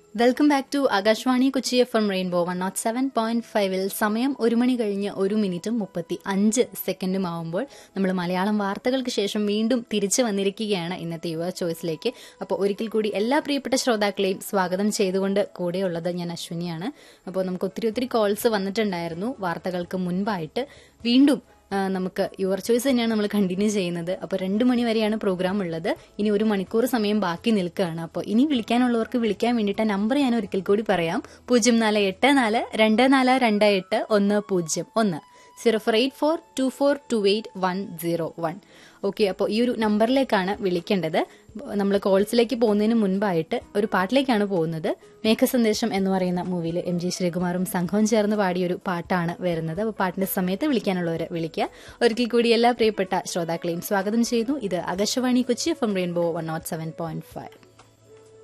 welcome back to Akashvani Kochi F M rainbow one nought seven point ഫൈവിൽ സമയം ഒരു മണി കഴിഞ്ഞ് ഒരു മിനിറ്റും മുപ്പത്തി അഞ്ച് സെക്കൻഡും ആവുമ്പോൾ നമ്മൾ മലയാളം വാർത്തകൾക്ക് ശേഷം വീണ്ടും തിരിച്ചു വന്നിരിക്കുകയാണ് ഇന്നത്തെ യുവ ചോയ്സിലേക്ക് അപ്പോൾ ഒരിക്കൽ കൂടി എല്ലാ പ്രിയപ്പെട്ട ശ്രോതാക്കളെയും സ്വാഗതം ചെയ്തുകൊണ്ട് കൂടെയുള്ളത് ഞാൻ അശ്വിനിയാണ് അപ്പോൾ നമുക്ക് ഒത്തിരി ഒത്തിരി കോൾസ് വന്നിട്ടുണ്ടായിരുന്നു വാർത്തകൾക്ക് മുൻപായിട്ട് വീണ്ടും ആ, നമുക്ക് യുവർ ചോയ്സ് തന്നെയാണ് നമ്മൾ കണ്ടിന്യൂ ചെയ്യുന്നത് അപ്പോൾ രണ്ട് മണി വരെയാണ് പ്രോഗ്രാം ഉള്ളത് ഇനി ഒരു മണിക്കൂർ സമയം ബാക്കി നിൽക്കുകയാണ് അപ്പോൾ ഇനി വിളിക്കാനുള്ളവർക്ക് വിളിക്കാൻ വേണ്ടിയിട്ട് നമ്പർ ഞാൻ ഒരിക്കൽ കൂടി പറയാം പൂജ്യം നാല് എട്ട് നാല് രണ്ട് നാല് രണ്ട് എട്ട് ഒന്ന് പൂജ്യം ഒന്ന് zero four eight four two four two eight one zero one okay അപ്പോൾ ഈ ഒരു നമ്പറിലേക്കാണ് വിളിക്കേണ്ടത് നമ്മൾ കോൾസിലേക്ക് പോകുന്നതിന് മുൻപായിട്ട് ഒരു പാട്ടിലേക്കാണ് പോകുന്നത് മേഘസന്ദേശം എന്ന് പറയുന്ന മൂവിയിൽ എം ജി ശ്രീകുമാറും സംഘവും ചേർന്ന് പാടിയ ഒരു പാട്ടാണ് വരുന്നത് അപ്പോൾ പാട്ടിന്റെ സമയത്ത് വിളിക്കാനുള്ളവരെ വിളിക്കുക ഒരിക്കൽ കൂടി എല്ലാ പ്രിയപ്പെട്ട ശ്രോതാക്കളെയും സ്വാഗതം ചെയ്യുന്നു ഇത് Akashvani Kochi F M rainbow one nought seven point five